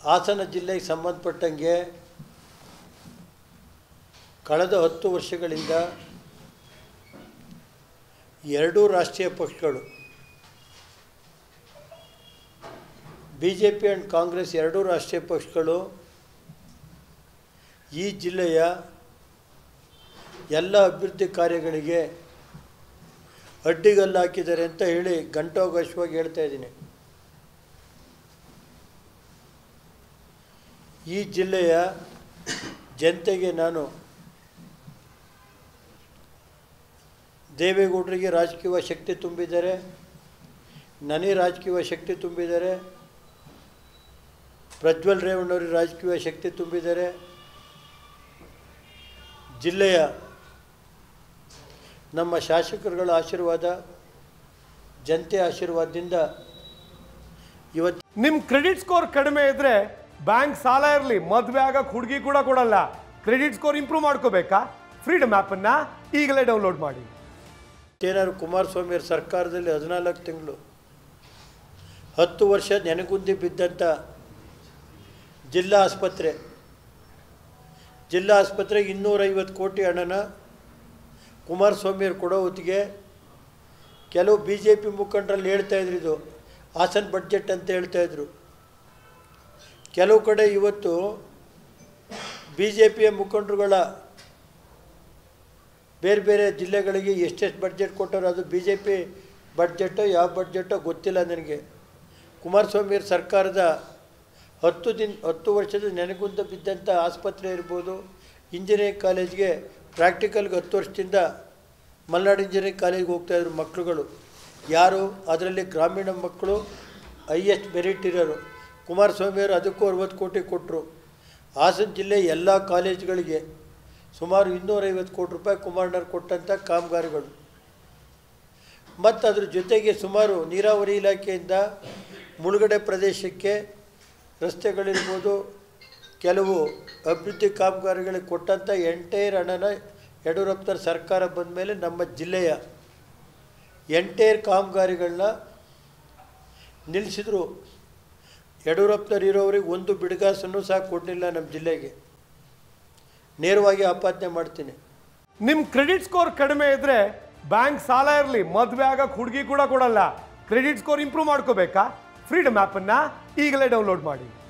ಹಾಸನ ಜಿಲ್ಲೆಗೆ ಸಂಬಂಧಪಟ್ಟಂಗೆ ಕಳೆದ ಹತ್ತು ವರ್ಷಗಳಿಂದ ಎರಡೂ ರಾಷ್ಟ್ರೀಯ ಪಕ್ಷಗಳು B J P and Congress ಎರಡೂ ರಾಷ್ಟ್ರೀಯ ಪಕ್ಷಗಳು ಈ ಜಿಲ್ಲೆಯ ಎಲ್ಲ ಅಭಿವೃದ್ಧಿ ಕಾರ್ಯಗಳಿಗೆ ಅಡ್ಡಿಗಲ್ಲು ಹಾಕಿದ್ದಾರೆ ಅಂತ ಹೇಳಿ ಗಂಟೋಗಶ್ವಾಗಿ ಹೇಳ್ತಾ ಇದ್ದೀನಿ ಈ ಜಿಲ್ಲೆಯ ಜನತೆಗೆ ನಾನು ದೇವೇಗೌಡರಿಗೆ ರಾಜಕೀಯ ಶಕ್ತಿ ತುಂಬಿದ್ದಾರೆ ನನಗೆ ರಾಜಕೀಯ ಶಕ್ತಿ ತುಂಬಿದ್ದಾರೆ ಪ್ರಜ್ವಲ್ ರೇವಣ್ಣವ್ರಿಗೆ ರಾಜಕೀಯ ಶಕ್ತಿ ತುಂಬಿದ್ದಾರೆ ಜಿಲ್ಲೆಯ ನಮ್ಮ ಶಾಸಕರುಗಳ ಆಶೀರ್ವಾದ ಜನತೆ ಆಶೀರ್ವಾದದಿಂದ ಇವತ್ತು ನಿಮ್ ಕ್ರೆಡಿಟ್ ಸ್ಕೋರ್ ಕಡಿಮೆ ಇದ್ರೆ ಬ್ಯಾಂಕ್ ಸಾಲ ಇರಲಿ ಮದುವೆ ಆಗಕ್ಕೆ ಹುಡುಗಿ ಕೂಡ ಕೊಡಲ್ಲ ಕ್ರೆಡಿಟ್ ಸ್ಕೋರ್ ಇಂಪ್ರೂವ್ ಮಾಡ್ಕೋಬೇಕಾ ಫ್ರೀಡಮ್ ಆ್ಯಪನ್ನು ಈಗಲೇ ಡೌನ್ಲೋಡ್ ಮಾಡಿ ಏನಾದ್ರು ಕುಮಾರಸ್ವಾಮಿ ಅವ್ರ ಸರ್ಕಾರದಲ್ಲಿ ಹದಿನಾಲ್ಕು ತಿಂಗಳು ಹತ್ತು ವರ್ಷ ನೆನಗುಂದಿ ಬಿದ್ದಂಥ ಜಿಲ್ಲಾ ಆಸ್ಪತ್ರೆ ಜಿಲ್ಲಾ ಆಸ್ಪತ್ರೆಗೆ ಇನ್ನೂರೈವತ್ತು ಕೋಟಿ ಹಣನ ಕುಮಾರಸ್ವಾಮಿಯವ್ರು ಕೊಡೋ ಹೊತ್ತಿಗೆ ಕೆಲವು ಬಿ ಜೆ ಪಿ ಮುಖಂಡರಲ್ಲಿ ಹೇಳ್ತಾಯಿದ್ರು ಇದು ಹಾಸನ್ ಬಡ್ಜೆಟ್ ಅಂತ ಹೇಳ್ತಾಯಿದ್ರು ಕೆಲವು ಕಡೆ ಇವತ್ತು ಬಿ ಜೆ ಪಿಯ ಮುಖಂಡರುಗಳ ಬೇರೆ ಬೇರೆ ಜಿಲ್ಲೆಗಳಿಗೆ ಎಷ್ಟೆಷ್ಟು ಬಡ್ಜೆಟ್ ಕೊಟ್ಟರು ಅದು ಬಿ ಜೆ ಪಿ ಬಡ್ಜೆಟೋ ಯಾವ ಬಡ್ಜೆಟೋ ಗೊತ್ತಿಲ್ಲ ನನಗೆ ಕುಮಾರಸ್ವಾಮಿಯವ್ರ ಸರ್ಕಾರದ ಹತ್ತು ದಿನ ಹತ್ತು ವರ್ಷದ ನೆನಗುಂದ ಬಿದ್ದಂಥ ಆಸ್ಪತ್ರೆ ಇರ್ಬೋದು ಇಂಜಿನಿಯರಿಂಗ್ ಕಾಲೇಜ್ಗೆ ಪ್ರಾಕ್ಟಿಕಲ್ಗೆ ಹತ್ತು ವರ್ಷದಿಂದ ಮಲ್ನಾಡು ಇಂಜಿನಿಯರಿಂಗ್ ಕಾಲೇಜ್ಗೆ ಹೋಗ್ತಾಯಿದ್ರು ಮಕ್ಕಳುಗಳು ಯಾರು ಅದರಲ್ಲಿ ಗ್ರಾಮೀಣ ಮಕ್ಕಳು ಹೈಯೆಸ್ಟ್ ಮೆರಿಟ್ ಇರೋರು ಕುಮಾರಸ್ವಾಮಿಯವರು ಅದಕ್ಕೂ ಅರವತ್ತು ಕೋಟಿ ಕೊಟ್ಟರು ಹಾಸನ ಜಿಲ್ಲೆ ಎಲ್ಲ ಕಾಲೇಜ್ಗಳಿಗೆ ಸುಮಾರು ಇನ್ನೂರೈವತ್ತು ಕೋಟಿ ರೂಪಾಯಿ ಕುಮಾರಣ್ಣರು ಕೊಟ್ಟಂಥ ಕಾಮಗಾರಿಗಳು ಮತ್ತು ಅದ್ರ ಜೊತೆಗೆ ಸುಮಾರು ನೀರಾವರಿ ಇಲಾಖೆಯಿಂದ ಮುಳುಗಡೆ ಪ್ರದೇಶಕ್ಕೆ ರಸ್ತೆಗಳಿರ್ಬೋದು ಕೆಲವು ಅಭಿವೃದ್ಧಿ ಕಾಮಗಾರಿಗಳಿಗೆ ಕೊಟ್ಟಂಥ ಎಂಟೈರ್ ಹಣನ ಯಡಿಯೂರಪ್ಪನವ್ರ ಸರ್ಕಾರ ಬಂದ ಮೇಲೆ ನಮ್ಮ ಜಿಲ್ಲೆಯ ಎಂಟೈರ್ ಕಾಮಗಾರಿಗಳನ್ನ ನಿಲ್ಲಿಸಿದ್ರು ಯಡಿಯೂರಪ್ಪನವ್ರು ಇರೋರಿಗೆ ಒಂದು ಬಿಡುಗಾಸನ್ನು ಸಹ ಕೊಡಲಿಲ್ಲ ನಮ್ಮ ಜಿಲ್ಲೆಗೆ ನೇರವಾಗಿ ಆಪಾದನೆ ಮಾಡ್ತೀನಿ ನಿಮ್ ಕ್ರೆಡಿಟ್ ಸ್ಕೋರ್ ಕಡಿಮೆ ಇದ್ರೆ ಬ್ಯಾಂಕ್ ಸಾಲ ಇರಲಿ ಮದುವೆ ಆಗಕ್ಕೆ ಹುಡುಗಿ ಕೂಡ ಕೊಡಲ್ಲ ಕ್ರೆಡಿಟ್ ಸ್ಕೋರ್ ಇಂಪ್ರೂವ್ ಮಾಡ್ಕೋಬೇಕಾ ಫ್ರೀಡಮ್ ಆ್ಯಪನ್ನು ಈಗಲೇ ಡೌನ್ಲೋಡ್ ಮಾಡಿ